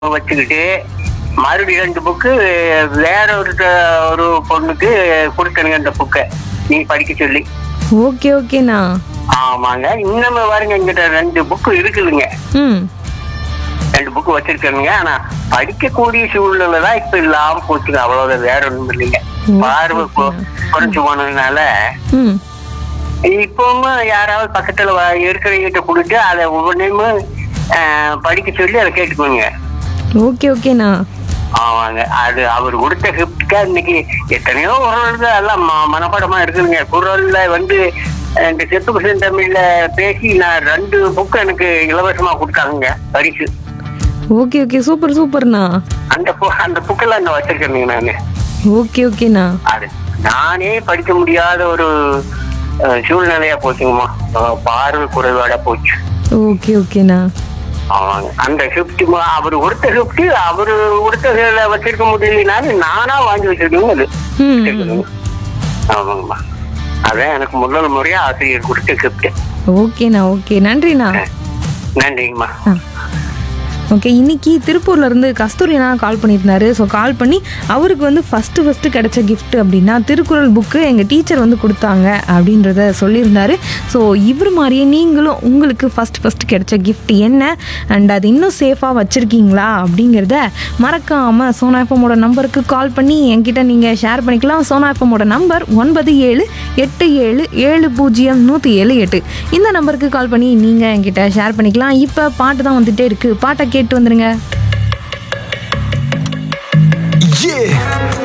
வச்சுக்கிட்டு மறுபடியும் ரெண்டு புக்கு வேற ஒரு ஒரு பொண்ணுக்கு கொடுத்தனுங்க இந்த புக்கை நீ படிக்க சொல்லி ஓகே ஓகேண்ணா ஆமாங்க இன்னும் பாருங்க எங்கிட்ட ரெண்டு புக்கு இருக்குதுங்க ம் ரெண்டு புக்கு வச்சிருக்கேனுங்க ஆனா படிக்கக்கூடிய சூழ்நிலை தான் இப்ப இல்லாம போச்சுங்க அவ்வளவுதான் வேற ஒண்ணும் இல்லைங்க பார்வை கொ- குறைஞ்சு போனதுனால ம் இப்பவும் யாராவது பக்கத்துல வ- இருக்கிறவங்கிட்ட கொடுத்து அதை ஒவ்வொன்றையும் படிக்க சொல்லி அதை கேட்டுக்கோங்க ஓகே ஓகேண்ணா ஆமாங்க அது அவர் கொடுத்த கிஃப்ட்க்கா இன்னைக்கு எத்தனையோ குரல் எல்லாம் ம- மனப்பாடமா இருக்குதுங்க குரல்ல வந்து அஹ், இந்த செத்து பசன் தமிழ்ல பேசி நான் ரெண்டு புக்கு எனக்கு இலவசமா கொடுத்தாங்க பரிசு ஓகே ஓகே சூப்பர் சூப்பர்ண்ணா அந்த பு- அந்த புக்கெல்லாம் நான் வச்சிருக்கேனுங்க நானு ஓகே ஓகேண்ணா அது நானே படிக்க முடியாத ஒரு அஹ், சூழ்நிலையா போச்சுங்கம்மா அஹ், பார்வை குறைபாடா போச்சு ஓகே ஓகேண்ணா ஆமாங்க அந்த கிஃப்ட் அவர் கொடுத்த கிஃப்ட் அவரு கொடுத்ததுல வச்சிருக்க முடியலனாலும் நானா வாங்கி வச்சிருக்கேங்க அது ம் ம். ஆமாங்கம்மா அதான் எனக்கு முதல் முறையா ஆசிரியர் கொடுத்த கிஃப்ட் ஓகேண்ணா ஓகே நன்றிண்ணா நன்றிங்கம்மா ஆ ஓகே இன்னைக்கு திருப்பூர்ல இருந்து கஸ்தூரி அண்ணா கால் பண்ணியிருந்தாரு ஸோ கால் பண்ணி அவருக்கு வந்து ஃபஸ்ட்டு ஃபஸ்ட்டு கிடைச்ச gift அப்படின்னா திருக்குறள் புக்கு எங்கள் டீச்சர் வந்து கொடுத்தாங்க அப்படின்றத சொல்லியிருந்தாரு ஸோ இவர் மாதிரியே நீங்களும் உங்களுக்கு ஃபஸ்ட் ஃபஸ்ட்டு கிடைச்ச gift என்ன அண்ட் அது இன்னும் சேஃபாக வச்சுருக்கீங்களா அப்படிங்கிறத மறக்காமல் சோனா எஃப்எம்மோட நம்பருக்கு கால் பண்ணி என்கிட்ட நீங்கள் ஷேர் பண்ணிக்கலாம் சோனா எஃப்எம்மோட நம்பர் ஒன்பது ஏழு எட்டு ஏழு ஏழு பூஜ்ஜியம் நூற்றி ஏழு எட்டு இந்த நம்பருக்கு கால் பண்ணி நீங்கள் என்கிட்ட ஷேர் பண்ணிக்கலாம் இப்போ பாட்டு தான் வந்துட்டே இருக்குது பாட்டை கேட்டு வந்துடுங்க Yeah.